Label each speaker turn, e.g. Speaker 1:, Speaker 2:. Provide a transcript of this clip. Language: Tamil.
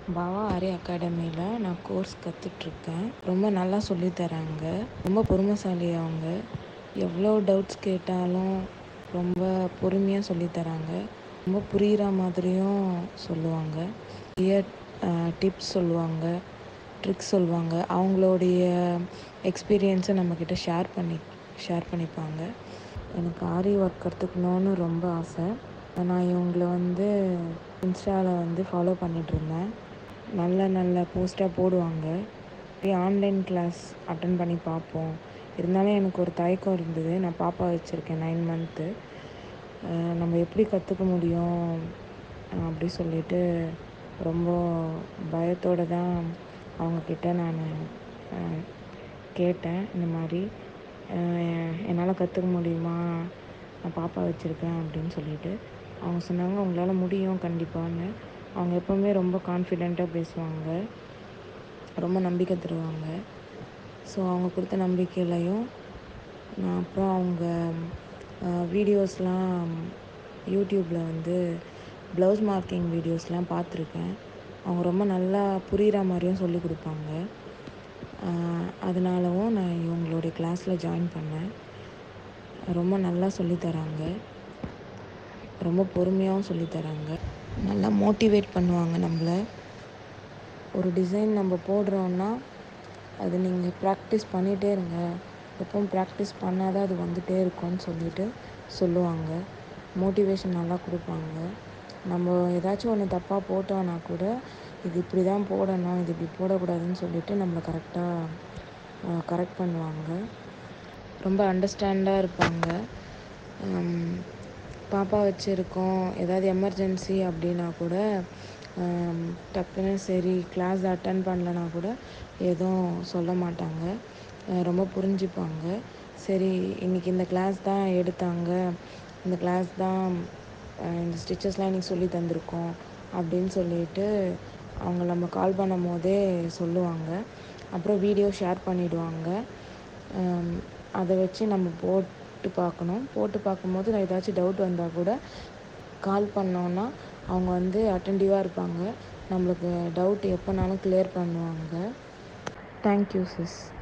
Speaker 1: பாவா ஆரி அகாடமியில் நான் கோர்ஸ் கற்றுட்ருக்கேன் ரொம்ப நல்லா சொல்லித் தராங்க ரொம்ப பொறுமைசாலி அவங்க எவ்வளோ டவுட்ஸ் கேட்டாலும் ரொம்ப பொறுமையாக சொல்லித் தராங்க ரொம்ப புரிகிற மாதிரியும் சொல்லுவாங்க நிறைய டிப்ஸ் சொல்லுவாங்க ட்ரிக்ஸ் சொல்லுவாங்க அவங்களுடைய எக்ஸ்பீரியன்ஸை நம்மக்கிட்ட ஷேர் பண்ணி ஷேர் பண்ணிப்பாங்க எனக்கு ஆரி ஒர்க் கற்றுக்கணுன்னு ரொம்ப ஆசை நான் இவங்கள வந்து இன்ஸ்டாவில் வந்து ஃபாலோ பண்ணிகிட்ருந்தேன் நல்ல நல்ல போஸ்ட்டாக போடுவாங்க போய் ஆன்லைன் கிளாஸ் அட்டன் பண்ணி பார்ப்போம் இருந்தாலும் எனக்கு ஒரு தயக்கம் இருந்தது நான் பாப்பா வச்சுருக்கேன் நைன் மந்த்து நம்ம எப்படி கற்றுக்க முடியும் அப்படி சொல்லிட்டு ரொம்ப பயத்தோடு தான் அவங்கக்கிட்ட நான் கேட்டேன் இந்த மாதிரி என்னால் கற்றுக்க முடியுமா நான் பாப்பா வச்சுருக்கேன் அப்படின்னு சொல்லிட்டு அவங்க சொன்னாங்க உங்களால் முடியும் கண்டிப்பான்னு அவங்க எப்போவுமே ரொம்ப கான்ஃபிடெண்ட்டாக பேசுவாங்க ரொம்ப நம்பிக்கை தருவாங்க ஸோ அவங்க கொடுத்த நம்பிக்கையிலையும் நான் அப்புறம் அவங்க வீடியோஸ்லாம் யூடியூப்பில் வந்து ப்ளவுஸ் மார்க்கிங் வீடியோஸ்லாம் பார்த்துருக்கேன் அவங்க ரொம்ப நல்லா புரிகிற மாதிரியும் சொல்லிக் கொடுப்பாங்க அதனாலவும் நான் இவங்களுடைய கிளாஸில் ஜாயின் பண்ணேன் ரொம்ப நல்லா சொல்லித் தராங்க ரொம்ப பொறுமையாகவும் சொல்லித் தராங்க நல்லா மோட்டிவேட் பண்ணுவாங்க நம்மள ஒரு டிசைன் நம்ம போடுறோன்னா அது நீங்கள் ப்ராக்டிஸ் பண்ணிகிட்டே இருங்க எப்பவும் ப்ராக்டிஸ் பண்ணால் தான் அது வந்துகிட்டே இருக்கும்னு சொல்லிட்டு சொல்லுவாங்க மோட்டிவேஷன் நல்லா கொடுப்பாங்க நம்ம ஏதாச்சும் ஒன்று தப்பாக போட்டோன்னா கூட இது இப்படி தான் போடணும் இது இப்படி போடக்கூடாதுன்னு சொல்லிட்டு நம்மள கரெக்டாக கரெக்ட் பண்ணுவாங்க ரொம்ப அண்டர்ஸ்டாண்டாக இருப்பாங்க பாப்பா வச்சுருக்கோம் ஏதாவது எமர்ஜென்சி அப்படின்னா கூட டக்குன்னு சரி கிளாஸ் அட்டன் பண்ணலனா கூட எதுவும் சொல்ல மாட்டாங்க ரொம்ப புரிஞ்சுப்பாங்க சரி இன்றைக்கி இந்த கிளாஸ் தான் எடுத்தாங்க இந்த கிளாஸ் தான் இந்த ஸ்டிச்சஸ்லாம் இன்றைக்கி சொல்லி தந்திருக்கோம் அப்படின்னு சொல்லிட்டு அவங்க நம்ம கால் பண்ணும் போதே சொல்லுவாங்க அப்புறம் வீடியோ ஷேர் பண்ணிவிடுவாங்க அதை வச்சு நம்ம போட்டு பார்க்கணும் போட்டு பார்க்கும்போது நான் ஏதாச்சும் டவுட் வந்தால் கூட கால் பண்ணோன்னா அவங்க வந்து அட்டென்டிவாக இருப்பாங்க நம்மளுக்கு டவுட் எப்போனாலும் க்ளியர் பண்ணுவாங்க தேங்க்யூ சிஸ்